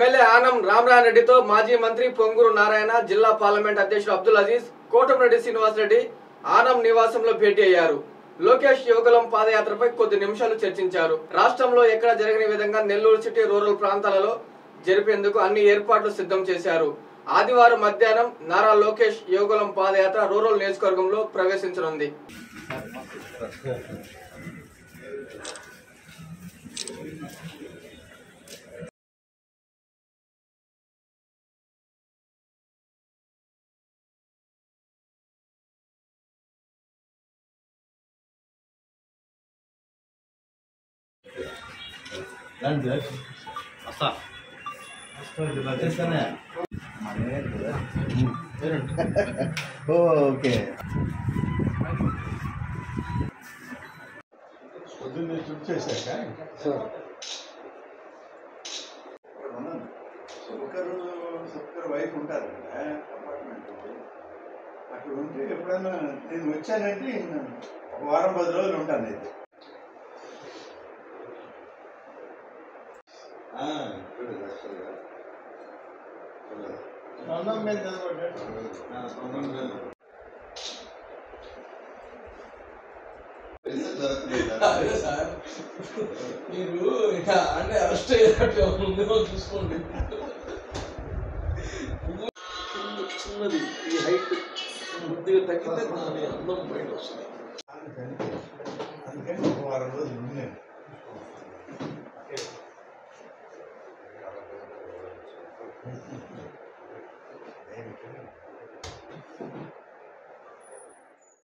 MLA Anam రామరారెడ్డితో మాజీ మంత్రి పొంగూరు నారాయణ జిల్లా పార్లమెంట్ అధ్యక్షుడు అబ్దుల్ అజీజ్ కోటమిరెడ్డి శ్రీనివాసరెడ్డి ఆనం నివాసంలో భేటీ అయ్యారు లోకేష్ యువకులం పాదయాత్రపై కొద్ది నిమిషాలు చర్చించారు రాష్ట్రంలో ఎక్కడ జరగని విధంగా నెల్లూరు సిటీ రూరల్ ప్రాంతాలలో జరిపేందుకు అన్ని ఏర్పాట్లు సిద్ధం చేశారు ఆదివారం మధ్యాహ్నం నారా లోకేష్ యువకులం పాదయాత్ర రూరల్ నియోజకవర్గంలో ప్రవేశించనుంది రండి వస్తా వచ్చేస్తానే ఓకే పొద్దున్నే చుట్టూ చేశాక సుబకరు సుబకర్ వైఫ్ ఉంటారు కదా అపార్ట్మెంట్ అక్కడ ఉంటే ఎప్పుడైనా నేను వచ్చానంటే ఒక వారం పది రోజులు ఉంటాను అయితే ఆ, చూడు, యాక్చువల్గా. చూడు. అన్నం మీద ఆ, తొందరగా వెళ్ళు. పెళ్లి జరగలేదు. అదే సార్ మీరు ఇక అంటే అరెస్ట్ అయ్యేటట్టు ముందు చూసుకోండి చిన్నది ఈ హైట్ కొద్దిగా తగ్గితే దాని అందం బయట వస్తుంది అందుకని అందుకని ఒక వారం రోజులు ఉన్నాను దేనికి?